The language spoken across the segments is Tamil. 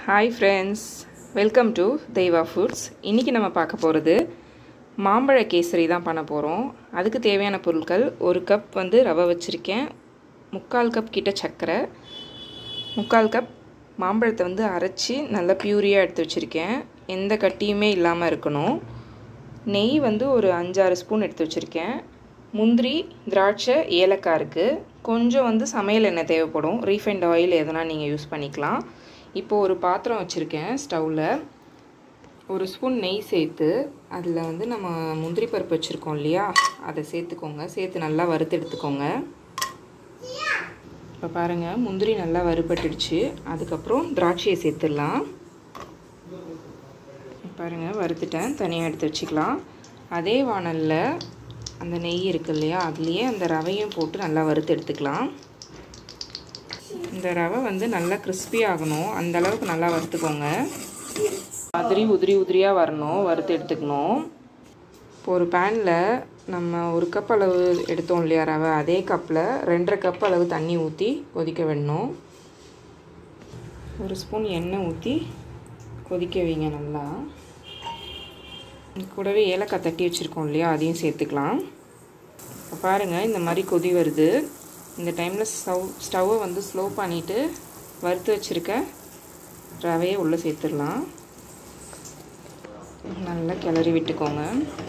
hi friends welcome to Deiva foods இன்றைக்கி நம்ம பார்க்க போகிறது மாம்பழ கேசரி தான் பண்ண போகிறோம் அதுக்கு தேவையான பொருட்கள் ஒரு கப் வந்து ரவை வச்சுருக்கேன் முக்கால் கப் கிட்ட சர்க்கரை முக்கால் கப் மாம்பழத்தை வந்து அரைச்சி நல்லா பியூரியாக எடுத்து வச்சுருக்கேன் எந்த கட்டியுமே இல்லாமல் இருக்கணும் நெய் வந்து ஒரு அஞ்சாறு ஸ்பூன் எடுத்து வச்சுருக்கேன் முந்திரி திராட்சை ஏலக்காய் இருக்குது கொஞ்சம் வந்து சமையல் எண்ணெய் தேவைப்படும் ரீஃபைண்ட் ஆயில் எதனா நீங்கள் யூஸ் பண்ணிக்கலாம் இப்போது ஒரு பாத்திரம் வச்சுருக்கேன் ஸ்டவ்வில் ஒரு ஸ்பூன் நெய் சேர்த்து அதில் வந்து நம்ம முந்திரி பருப்பு வச்சுருக்கோம் இல்லையா அதை சேர்த்துக்கோங்க சேர்த்து நல்லா வறுத்து எடுத்துக்கோங்க இப்போ பாருங்கள் முந்திரி நல்லா வறுபட்டுடுச்சு அதுக்கப்புறம் திராட்சையை சேர்த்துடலாம் பாருங்கள் வறுத்துட்டேன் தனியாக எடுத்து வச்சுக்கலாம் அதே வானலில் அந்த நெய் இருக்கு இல்லையா அதுலேயே அந்த ரவையும் போட்டு நல்லா வறுத்து எடுத்துக்கலாம் இந்த ரவை வந்து நல்லா கிறிஸ்பி ஆகணும் அந்த அளவுக்கு நல்லா வறுத்துக்கோங்க மாதிரி உதிரி உதிரியாக வரணும் வறுத்து எடுத்துக்கணும் இப்போ ஒரு பேனில் நம்ம ஒரு கப் அளவு எடுத்தோம் இல்லையா ரவை அதே கப்பில் ரெண்டரை கப் அளவு தண்ணி ஊற்றி கொதிக்க விடணும் ஒரு ஸ்பூன் எண்ணெய் ஊற்றி கொதிக்க வைங்க நல்லா கூடவே ஏலக்காய் தட்டி வச்சுருக்கோம் இல்லையா அதையும் சேர்த்துக்கலாம் இப்போ பாருங்கள் இந்த மாதிரி கொதி வருது இந்த டைமில் ஸ்டவ் ஸ்டவ்வை வந்து ஸ்லோ பண்ணிவிட்டு வறுத்து வச்சுருக்க ரவையை உள்ளே சேர்த்துடலாம் நல்லா கிளறி விட்டுக்கோங்க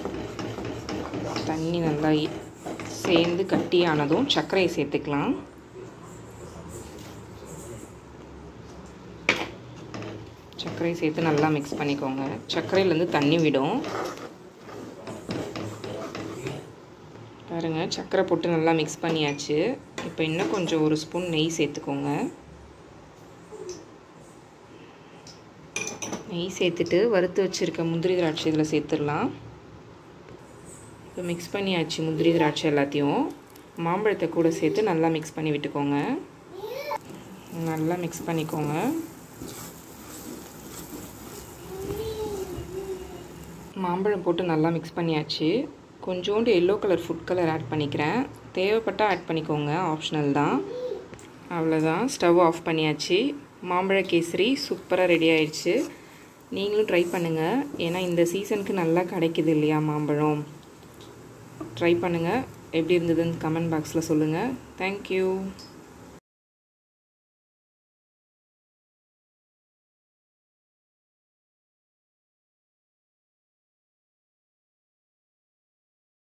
தண்ணி நல்லா சேர்ந்து கட்டியானதும் சர்க்கரையை சேர்த்துக்கலாம் சர்க்கரை சேர்த்து நல்லா மிக்ஸ் பண்ணிக்கோங்க சர்க்கரையிலேருந்து தண்ணி விடும் பாருங்கள் சர்க்கரை போட்டு நல்லா மிக்ஸ் பண்ணியாச்சு இப்போ இன்னும் கொஞ்சம் ஒரு ஸ்பூன் நெய் சேர்த்துக்கோங்க நெய் சேர்த்துட்டு வறுத்து வச்சுருக்க முந்திரி திராட்சை இதில் சேர்த்துடலாம் இப்போ மிக்ஸ் பண்ணியாச்சு முந்திரி திராட்சை எல்லாத்தையும் மாம்பழத்தை கூட சேர்த்து நல்லா மிக்ஸ் பண்ணி விட்டுக்கோங்க நல்லா மிக்ஸ் பண்ணிக்கோங்க மாம்பழம் போட்டு நல்லா மிக்ஸ் பண்ணியாச்சு கொஞ்சோண்டு yellow colour food colour add பண்ணிக்கிறேன் தேவைப்பட்டால் ஆட் பண்ணிக்கோங்க ஆப்ஷனல் தான் அவ்வளோதான் ஸ்டவ் ஆஃப் பண்ணியாச்சு மாம்பழ கேசரி சூப்பராக ரெடி ஆயிடுச்சு நீங்களும் ட்ரை பண்ணுங்கள் ஏன்னா இந்த சீசனுக்கு நல்லா கிடைக்கிது இல்லையா மாம்பழம் ட்ரை பண்ணுங்கள் எப்படி இருந்ததுன்னு கமெண்ட் பாக்ஸில் சொல்லுங்கள் தேங்க்யூ